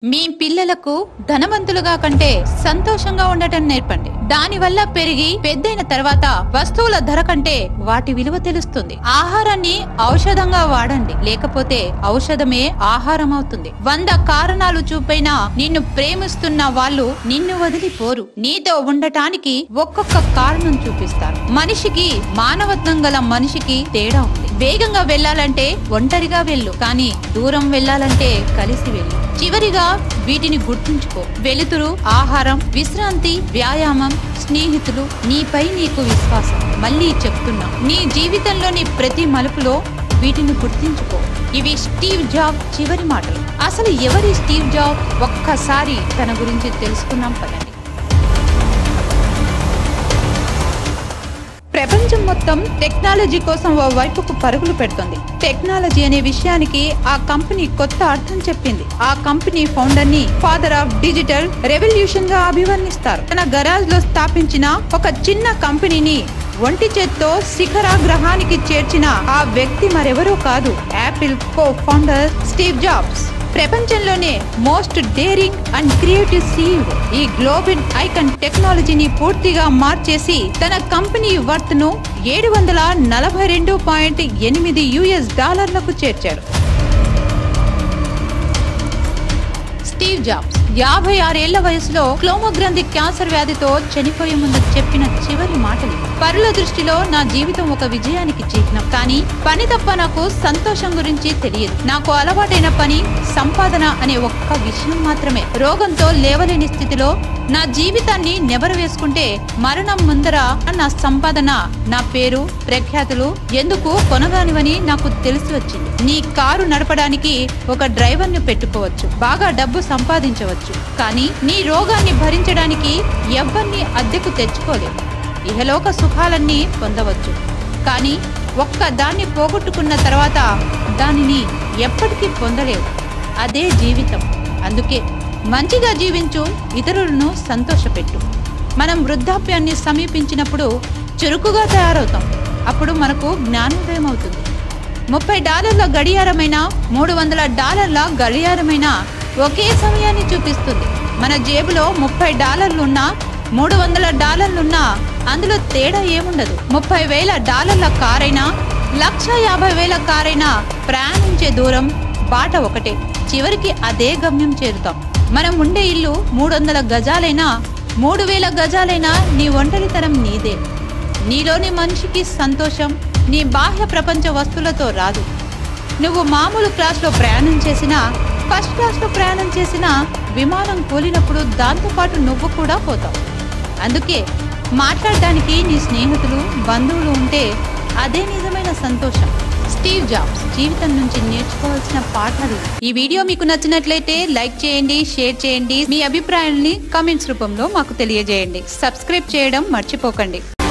మీ పిల్లలకు ధనవంతులుగా కంటే సంతోషంగా ఉండటం నేర్పండి దానివల్ల పెరిగి పెద్దయిన తర్వాత వస్తువుల ధర కంటే వాటి విలువ తెలుస్తుంది ఆహారాన్ని ఔషధంగా వాడండి లేకపోతే ఔషధమే ఆహారం అవుతుంది వంద కారణాలు చూపైనా నిన్ను ప్రేమిస్తున్న వాళ్ళు నిన్ను వదిలిపోరు నీతో ఉండటానికి ఒక్కొక్క కారణం చూపిస్తారు మనిషికి మానవత్వం గల మనిషికి తేడా ఉంది వేగంగా వెళ్ళాలంటే ఒంటరిగా వెళ్ళు కానీ దూరం వెళ్ళాలంటే కలిసి వెళ్ళు చివరిగా వీటిని గుర్తుంచుకో వెలుతురు ఆహారం విశ్రాంతి వ్యాయామం స్నేహితులు నీపై నీకు విశ్వాసం మళ్ళీ చెప్తున్నా నీ జీవితంలోని ప్రతి మలుపులో వీటిని గుర్తించుకో ఇవి స్టీవ్ జాబ్ చివరి మాటలు అసలు ఎవరి స్టీవ్ జాబ్ ఒక్కసారి తన గురించి తెలుసుకున్నాం పదండి ప్రపంచం మొత్తం టెక్నాలజీ కోసం ఓ వైపుకు పరుగులు పెడుతుంది టెక్నాలజీ అనే విషయానికి ఆ కంపెనీ కొత్త అర్థం చెప్పింది ఆ కంపెనీ ఫౌండర్ ని ఫాదర్ ఆఫ్ డిజిటల్ రెవల్యూషన్ గా అభివర్ణిస్తారు తన గరాజ్ లో స్థాపించిన ఒక చిన్న కంపెనీని ఒంటి చేత్తో శిఖరాగ్రహానికి చేర్చిన ఆ వ్యక్తి మరెవరూ కాదు Apple co founder Steve Jobs ప్రపంచంలోనే most daring and creative CEO ఈ గ్లోబల్ ఐకన్ టెక్నాలజీని పూర్తిగా మార్చేసి తన కంపెనీ వర్త్ ను ఏడు వందల నలభై రెండు పాయింట్ ఎనిమిది యుఎస్ డాలర్లకు చేర్చాడు స్టీవ్ జాబ్స్ యాభై ఆరేళ్ల వయసులో క్లోమోగ్రంథి క్యాన్సర్ వ్యాధితో చనిపోయే ముందు చెప్పిన చివరి మాటలు పరుల దృష్టిలో నా జీవితం ఒక విజయానికి చిహ్నం కానీ పని తప్ప నాకు సంతోషం గురించి తెలియదు నాకు అలవాటైన పని సంపాదన అనే ఒక్క విషయం మాత్రమే రోగంతో లేవలేని స్థితిలో నా జీవితాన్ని నెబరు వేసుకుంటే మరణం ముందర నా సంపాదన నా పేరు ప్రఖ్యాతులు ఎందుకు కొనగానివని నాకు తెలిసి వచ్చింది నీ కారు నడపడానికి ఒక డ్రైవర్ ని పెట్టుకోవచ్చు బాగా డబ్బు సంపాదించవచ్చు కానీ నీ రోగాన్ని భరించడానికి ఎవ్వరిని అద్దెకు తెచ్చుకోలేవు ఇహలోక సుఖాలన్నీ పొందవచ్చు కానీ ఒక్క దాన్ని పోగొట్టుకున్న తర్వాత దానిని ఎప్పటికీ పొందలేవు అదే జీవితం అందుకే మంచిగా జీవించు ఇతరులను సంతోషపెట్టు మనం వృద్ధాప్యాన్ని సమీపించినప్పుడు చురుకుగా తయారవుతాం అప్పుడు మనకు జ్ఞానోదయం అవుతుంది ముప్పై డాలర్ల గడియారమైన మూడు వందల డాలర్ల గడియారమైన ఒకే సమయాన్ని చూపిస్తుంది మన జేబులో ముప్పై డాలర్లున్నా మూడు వందల డాలర్లున్నా అందులో తేడా ఏముండదు ముప్పై వేల డాలర్ల కారైనా లక్ష యాభై వేల కారైనా ప్రయాణించే దూరం బాట ఒకటే చివరికి అదే గమ్యం చేరుతాం మనం ఉండే ఇల్లు మూడు వందల గజాలైనా మూడు వేల గజాలైనా నీ ఒంటరితనం నీదే నీలోని మనిషికి సంతోషం నీ బాహ్య ప్రపంచ వస్తువులతో రాదు నువ్వు మామూలు క్లాస్లో ప్రయాణం చేసినా ఫస్ట్ క్లాస్లో ప్రయాణం చేసినా విమానం కూలినప్పుడు దాంతోపాటు నువ్వు కూడా పోతావు అందుకే మాట్లాడడానికి నీ స్నేహితులు బంధువులు ఉంటే అదే నిజమైన సంతోషం స్టీవ్ జాబ్స్ జీవితం నుంచి నేర్చుకోవాల్సిన పాఠాలు ఈ వీడియో మీకు నచ్చినట్లయితే లైక్ చేయండి షేర్ చేయండి మీ అభిప్రాయాల్ని కామెంట్స్ రూపంలో మాకు తెలియజేయండి సబ్స్క్రైబ్ చేయడం మర్చిపోకండి